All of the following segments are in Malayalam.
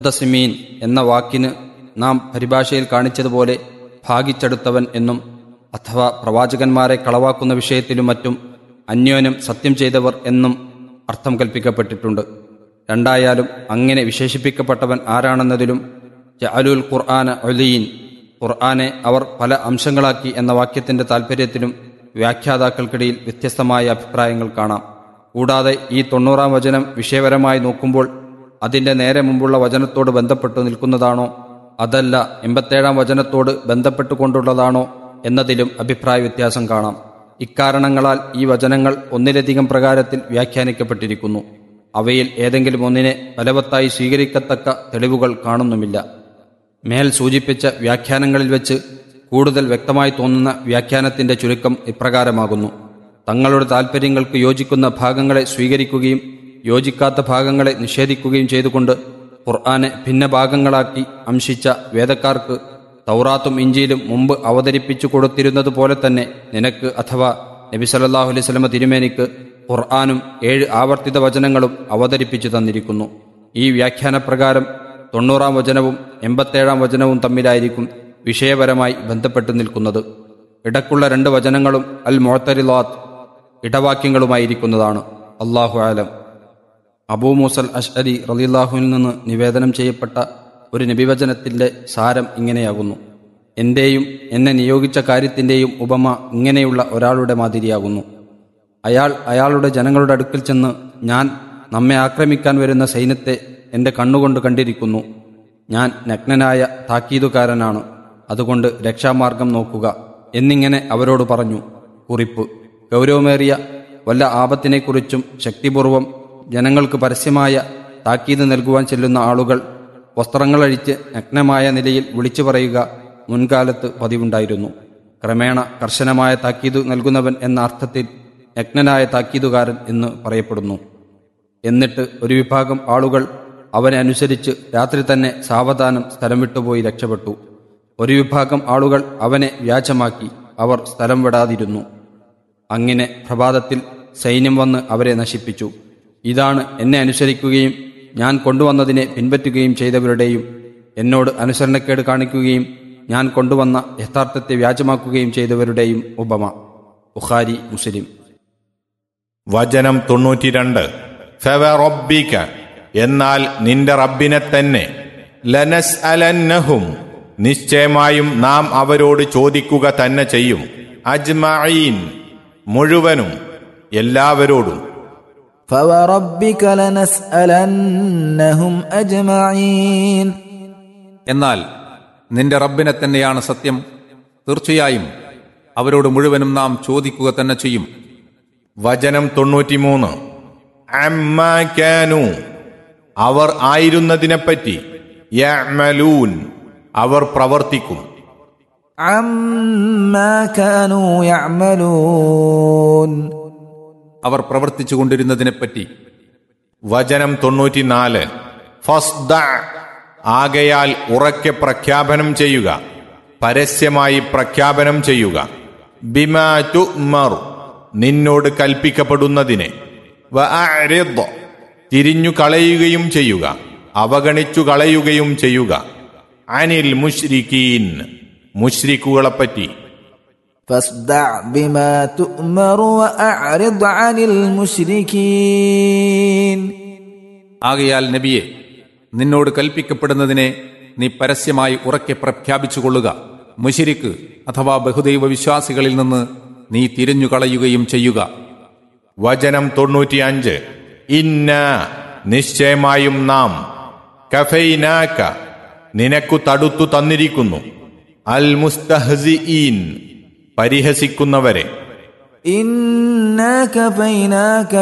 മുത്തസിമീൻ എന്ന വാക്കിന് നാം പരിഭാഷയിൽ കാണിച്ചതുപോലെ ഭാഗിച്ചെടുത്തവൻ എന്നും അഥവാ പ്രവാചകന്മാരെ കളവാക്കുന്ന വിഷയത്തിലും മറ്റും അന്യോന്യം സത്യം ചെയ്തവർ എന്നും അർത്ഥം കൽപ്പിക്കപ്പെട്ടിട്ടുണ്ട് രണ്ടായാലും അങ്ങനെ വിശേഷിപ്പിക്കപ്പെട്ടവൻ ആരാണെന്നതിലും ജഅലുൽ ഖുർആന ഒലീൻ ഖുർആനെ അവർ പല അംശങ്ങളാക്കി എന്ന വാക്യത്തിന്റെ താൽപ്പര്യത്തിലും വ്യാഖ്യാതാക്കൾക്കിടയിൽ വ്യത്യസ്തമായ അഭിപ്രായങ്ങൾ കാണാം കൂടാതെ ഈ തൊണ്ണൂറാം വചനം വിഷയപരമായി നോക്കുമ്പോൾ അതിന്റെ നേരെ മുമ്പുള്ള വചനത്തോട് ബന്ധപ്പെട്ടു നിൽക്കുന്നതാണോ അതല്ല എൺപത്തേഴാം വചനത്തോട് ബന്ധപ്പെട്ടുകൊണ്ടുള്ളതാണോ എന്നതിലും അഭിപ്രായ വ്യത്യാസം കാണാം ഇക്കാരണങ്ങളാൽ ഈ വചനങ്ങൾ ഒന്നിലധികം പ്രകാരത്തിൽ വ്യാഖ്യാനിക്കപ്പെട്ടിരിക്കുന്നു അവയിൽ ഏതെങ്കിലും ഒന്നിനെ ബലവത്തായി സ്വീകരിക്കത്തക്ക തെളിവുകൾ കാണുന്നുമില്ല മേൽ സൂചിപ്പിച്ച വ്യാഖ്യാനങ്ങളിൽ വെച്ച് കൂടുതൽ വ്യക്തമായി തോന്നുന്ന വ്യാഖ്യാനത്തിന്റെ ചുരുക്കം ഇപ്രകാരമാകുന്നു തങ്ങളുടെ താൽപ്പര്യങ്ങൾക്ക് യോജിക്കുന്ന ഭാഗങ്ങളെ സ്വീകരിക്കുകയും യോജിക്കാത്ത ഭാഗങ്ങളെ നിഷേധിക്കുകയും ചെയ്തുകൊണ്ട് ഖുർആനെ ഭിന്ന ഭാഗങ്ങളാക്കി അംശിച്ച വേദക്കാർക്ക് തൗറാത്തും ഇഞ്ചിയിലും മുമ്പ് അവതരിപ്പിച്ചു കൊടുത്തിരുന്നത് പോലെ തന്നെ നിനക്ക് അഥവാ നബി സല്ലല്ലാഹു അലൈഹി വസല്ലമ തിരുമേനിക്ക് ഖുർആാനും ഏഴ് ആവർത്തിത വചനങ്ങളും അവതരിപ്പിച്ചു തന്നിരിക്കുന്നു ഈ വ്യാഖ്യാനപ്രകാരം തൊണ്ണൂറാം വചനവും എൺപത്തേഴാം വചനവും തമ്മിലായിരിക്കും വിഷയപരമായി ബന്ധപ്പെട്ടു നിൽക്കുന്നത് ഇടക്കുള്ള രണ്ട് വചനങ്ങളും അൽ മൊഴത്തരിലാത്ത് ഇടവാക്യങ്ങളുമായിരിക്കുന്നതാണ് അള്ളാഹു ആലം അബൂ മൂസൽ അഷ്അരി റലില്ലാഹുവിൽ നിന്ന് നിവേദനം ചെയ്യപ്പെട്ട ഒരു നബിവചനത്തിന്റെ സാരം ഇങ്ങനെയാകുന്നു എന്റെയും എന്നെ നിയോഗിച്ച കാര്യത്തിന്റെയും ഉപമ ഇങ്ങനെയുള്ള ഒരാളുടെ മാതിരിയാകുന്നു അയാൾ അയാളുടെ ജനങ്ങളുടെ അടുക്കൽ ചെന്ന് ഞാൻ നമ്മെ ആക്രമിക്കാൻ വരുന്ന സൈന്യത്തെ എന്റെ കണ്ണുകൊണ്ട് കണ്ടിരിക്കുന്നു ഞാൻ നഗ്നനായ താക്കീതുകാരനാണ് അതുകൊണ്ട് രക്ഷാമാർഗം നോക്കുക എന്നിങ്ങനെ അവരോട് പറഞ്ഞു കുറിപ്പ് ഗൗരവമേറിയ വല്ല ആപത്തിനെക്കുറിച്ചും ശക്തിപൂർവം ജനങ്ങൾക്ക് പരസ്യമായ താക്കീത് നൽകുവാൻ ചെല്ലുന്ന ആളുകൾ വസ്ത്രങ്ങളഴിച്ച് നഗ്നമായ നിലയിൽ വിളിച്ചു പറയുക മുൻകാലത്ത് പതിവുണ്ടായിരുന്നു ക്രമേണ കർശനമായ താക്കീത് നൽകുന്നവൻ എന്ന അർത്ഥത്തിൽ നഗ്നനായ താക്കീതുകാരൻ എന്ന് പറയപ്പെടുന്നു എന്നിട്ട് ഒരു വിഭാഗം ആളുകൾ അവനെ അനുസരിച്ച് രാത്രി തന്നെ സാവധാനം സ്ഥലം വിട്ടുപോയി രക്ഷപ്പെട്ടു ഒരു വിഭാഗം ആളുകൾ അവനെ വ്യാജമാക്കി അവർ സ്ഥലം വിടാതിരുന്നു അങ്ങനെ പ്രഭാതത്തിൽ സൈന്യം വന്ന് അവരെ നശിപ്പിച്ചു ഇതാണ് എന്നെ അനുസരിക്കുകയും ഞാൻ കൊണ്ടുവന്നതിനെ പിൻപറ്റുകയും ചെയ്തവരുടെയും എന്നോട് അനുസരണക്കേട് കാണിക്കുകയും ഞാൻ കൊണ്ടുവന്ന യഥാർത്ഥത്തെ വ്യാജമാക്കുകയും ചെയ്തവരുടെയും ഉപമ ബുഖാരി മുസ്ലിം വചനം തൊണ്ണൂറ്റിരണ്ട് ഫെവറൊബിക്ക എന്നാൽ നിന്റെ റബ്ബിനെ തന്നെ ലനസ് അലന്നഹും നിശ്ചയമായും നാം അവരോട് ചോദിക്കുക തന്നെ ചെയ്യും അജ്മഈൻ മുഴുവനും എല്ലാവരോടും فوربك لنسألنهم أجمعين എന്നാൽ നിന്റെ റബ്ബിനെ തന്നെയാണ് സത്യം തീർച്ചയായും അവരോട് മുഴുവനും നാം ചോദിക്കുക തന്നെ ചെയ്യും വചനം തൊണ്ണൂറ്റിമൂന്ന് അമ്മാനു അവർ ആയിരുന്നതിനെപ്പറ്റി യഅ്മലൂൻ അവർ പ്രവർത്തിക്കും عما كانوا يعملون അവർ പ്രവർത്തിച്ചു കൊണ്ടിരുന്നതിനെപ്പറ്റി വചനം തൊണ്ണൂറ്റിനാല് ഫസ്ദ ആകയാൽ ഉറക്കെ പ്രഖ്യാപനം ചെയ്യുക പരസ്യമായി പ്രഖ്യാപനം ചെയ്യുക ബിമാ തുമർ നിന്നോട് കൽപ്പിക്കപ്പെടുന്നതിനെ വഅരിദ് തിരിഞ്ഞു കളയുകയും ചെയ്യുക അവഗണിച്ചു കളയുകയും ചെയ്യുക അനിൽ മുഷ്രിക്കീൻ മുഷ്രിക്കുകളെപ്പറ്റി فاصدع بما تؤمر وأعرض عن المشركين ആകയാൽ നബിയെ നിന്നോട് കൽപ്പിക്കപ്പെടുന്നതിനെ നീ പരസ്യമായി ഉറക്കെ പ്രഖ്യാപിച്ചുകൊള്ളുക മുഷിരിക്ക് അഥവാ ബഹുദൈവ വിശ്വാസികളിൽ നിന്ന് നീ തിരിഞ്ഞു കളയുകയും ചെയ്യുക വചനം തൊണ്ണൂറ്റിയഞ്ച് ഇന്ന നിശ്ചയമായും നാം കഫൈനാക്ക നിനക്കു തടുത്തു തന്നിരിക്കുന്നു അൽ മുസ്തഹ്സിഈൻ പരിഹസിക്കുന്നവരെ إنا كفيناك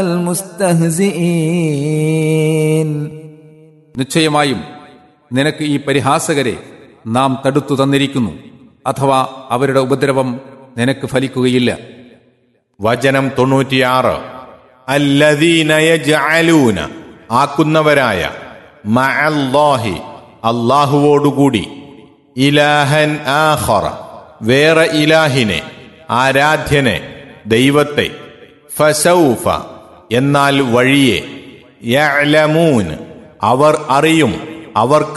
المستهزئين നിശ്ചയമായും നിനക്ക് ഈ പരിഹാസകരെ നാം തടുത്തു തന്നിരിക്കുന്നു അഥവാ അവരുടെ ഉപദ്രവം നിനക്ക് ഫലിക്കുകയില്ല വചനം തൊണ്ണൂറ്റിയാറ് അല്ലദീനയജഅലൂന ആക്കുന്നവരായ മഅല്ലാഹി അല്ലാഹുവോടുകൂടി ഇലാഹൻ ആഖറ വേറെ ഇലാഹിനെ ആരാധ്യനെ ദൈവത്തെ ഫസൗഫ എന്നാൽ വഴിയെ യഅലമൂൻ അവർ അറിയും അവർ